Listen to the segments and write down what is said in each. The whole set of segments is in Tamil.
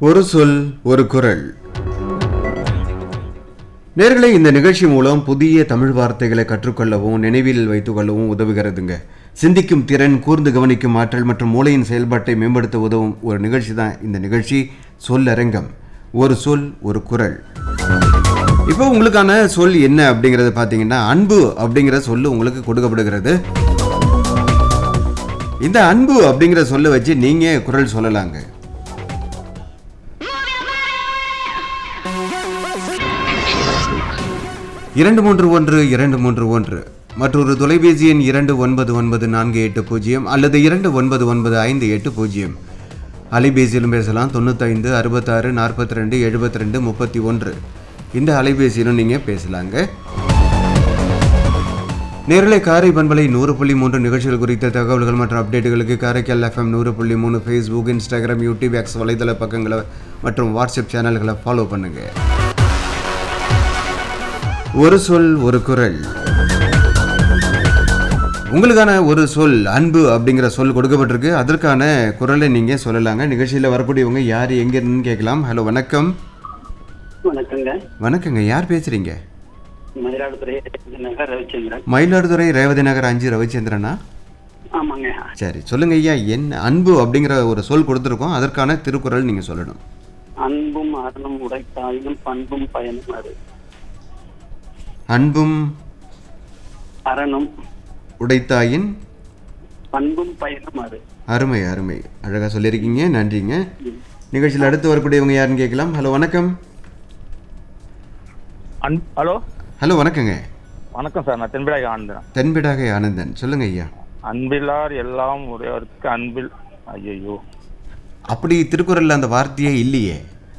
ஒரு சொல் ஒரு குரல் நேர்களை இந்த நிகழ்ச்சி மூலம் புதிய தமிழ் வார்த்தைகளை கற்றுக்கொள்ளவும் நினைவில் வைத்துக் கொள்ளவும் உதவுகிறதுங்க சிந்திக்கும் திறன் கூர்ந்து கவனிக்கும் ஆற்றல் மற்றும் மூளையின் செயல்பாட்டை மேம்படுத்த உதவும் ஒரு நிகழ்ச்சி தான் இந்த நிகழ்ச்சி சொல்லரங்கம் ஒரு சொல் ஒரு குரல் இப்போ உங்களுக்கான சொல் என்ன அப்படிங்கிறத பார்த்தீங்கன்னா அன்பு அப்படிங்கிற சொல்லு உங்களுக்கு கொடுக்கப்படுகிறது இந்த அன்பு அப்படிங்கிற சொல்லை வச்சு நீங்கள் குரல் சொல்லலாங்க இரண்டு மூன்று ஒன்று இரண்டு மூன்று ஒன்று மற்றொரு தொலைபேசி எண் இரண்டு ஒன்பது ஒன்பது நான்கு எட்டு பூஜ்ஜியம் அல்லது இரண்டு ஒன்பது ஒன்பது ஐந்து எட்டு பூஜ்ஜியம் அலைபேசியிலும் பேசலாம் தொண்ணூத்தைந்து அறுபத்தாறு நாற்பத்தி ரெண்டு எழுபத்தி ரெண்டு முப்பத்தி ஒன்று இந்த அலைபேசியிலும் நீங்கள் பேசலாங்க நேரலை காரை பண்பலை நூறு புள்ளி மூன்று நிகழ்ச்சிகள் குறித்த தகவல்கள் மற்றும் அப்டேட்டுகளுக்கு காரைக்கால் எஃப்எம் நூறு புள்ளி மூணு ஃபேஸ்புக் இன்ஸ்டாகிராம் யூடியூப் எக்ஸ் வலைதள பக்கங்களை மற்றும் வாட்ஸ்அப் சேனல்களை ஃபாலோ பண்ணுங்க ஒரு சொல் ஒரு குரல் உங்களுக்கான ஒரு சொல் அன்பு அப்படிங்கிற சொல் கொடுக்கப்பட்டிருக்கு அதற்கான குரலை நீங்கள் சொல்லலாங்க நிகழ்ச்சியில் வரக்கூடியவங்க யார் எங்கே இருந்துன்னு கேட்கலாம் ஹலோ வணக்கம் வணக்கங்க வணக்கங்க யார் பேசுகிறீங்க மயிலாடுதுறை நகர் ரவிச்சந்திரன் மயிலாடுதுறை ரேவதி நகர் அஞ்சு ரவிச்சந்திரனா ஆமாங்க சரி சொல்லுங்க ஐயா என்ன அன்பு அப்படிங்கிற ஒரு சொல் கொடுத்துருக்கோம் அதற்கான திருக்குறள் நீங்கள் சொல்லணும் அன்பும் அருணும் உடைத்தாயினும் பண்பும் பயனும் அது அன்பும் அறனும் உடைத்தாயின் பண்பும் பயனும் அது அருமை அருமை அழகாக சொல்லியிருக்கீங்க நன்றிங்க நிகழ்ச்சியில் அடுத்து வரக்கூடியவங்க யாருன்னு கேட்கலாம் ஹலோ வணக்கம் அன் ஹலோ ஹலோ வணக்கங்க வணக்கம் சார் நான் தென்பிடாய் ஆனந்தன் தென்பிடாகை ஆனந்தன் சொல்லுங்க ஐயா அன்பில்லார் எல்லாம் உடையவருக்கு அன்பில் ஐயோ அப்படி திருக்குறள்ல அந்த வார்த்தையே இல்லையே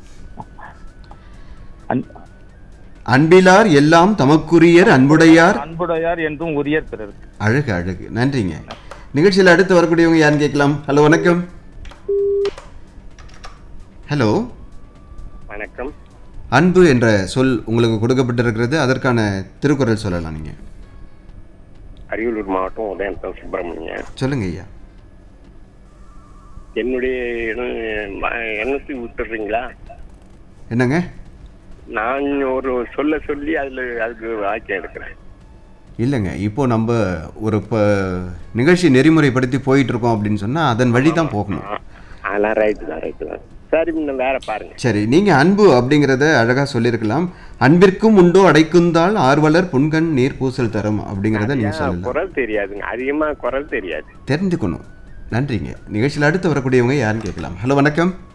அன் அன்பிலார் எல்லாம் தமக்குரியர் அன்புடையார் அன்புடையார் என்றும் உரியர் பிறருக்கு அழகு அழகு நன்றிங்க நிகழ்ச்சியில் அடுத்து வரக்கூடியவங்க யாருன்னு கேட்கலாம் ஹலோ வணக்கம் ஹலோ வணக்கம் அன்பு என்ற சொல் உங்களுக்கு கொடுக்கப்பட்டிருக்கிறது அதற்கான திருக்குறள் சொல்லலாம் நீங்க அரியலூர் மாவட்டம் உதயநத்தம் சுப்பிரமணியன் சொல்லுங்க ஐயா என்னுடைய எண்ணத்துக்கு விட்டுறீங்களா என்னங்க நான் ஒரு சொல்ல சொல்லி அதுல அதுக்கு வாக்கியம் எடுக்கிறேன் இல்லைங்க இப்போ நம்ம ஒரு இப்போ நிகழ்ச்சி நெறிமுறைப்படுத்தி போயிட்டு இருக்கோம் அப்படின்னு சொன்னா அதன் வழி தான் போகணும் அதெல்லாம் ரைட்டு தான் ரைட்டு தான் சரி இன்னும் வேற பாருங்க சரி நீங்க அன்பு அப்படிங்கிறத அழகா சொல்லியிருக்கலாம் அன்பிற்கும் உண்டோ அடைக்குந்தால் ஆர்வலர் புன்கண் நீர் பூசல் தரும் அப்படிங்கிறத நீங்க ஏன் சொல்லலாம் குரல் தெரியாதுங்க அதிகமா குரல் தெரியாது தெரிஞ்சுக்கணும் நன்றிங்க நிகழ்ச்சியில் அடுத்து வரக்கூடியவங்க யாருன்னு கேட்கலாம் ஹலோ வணக்கம்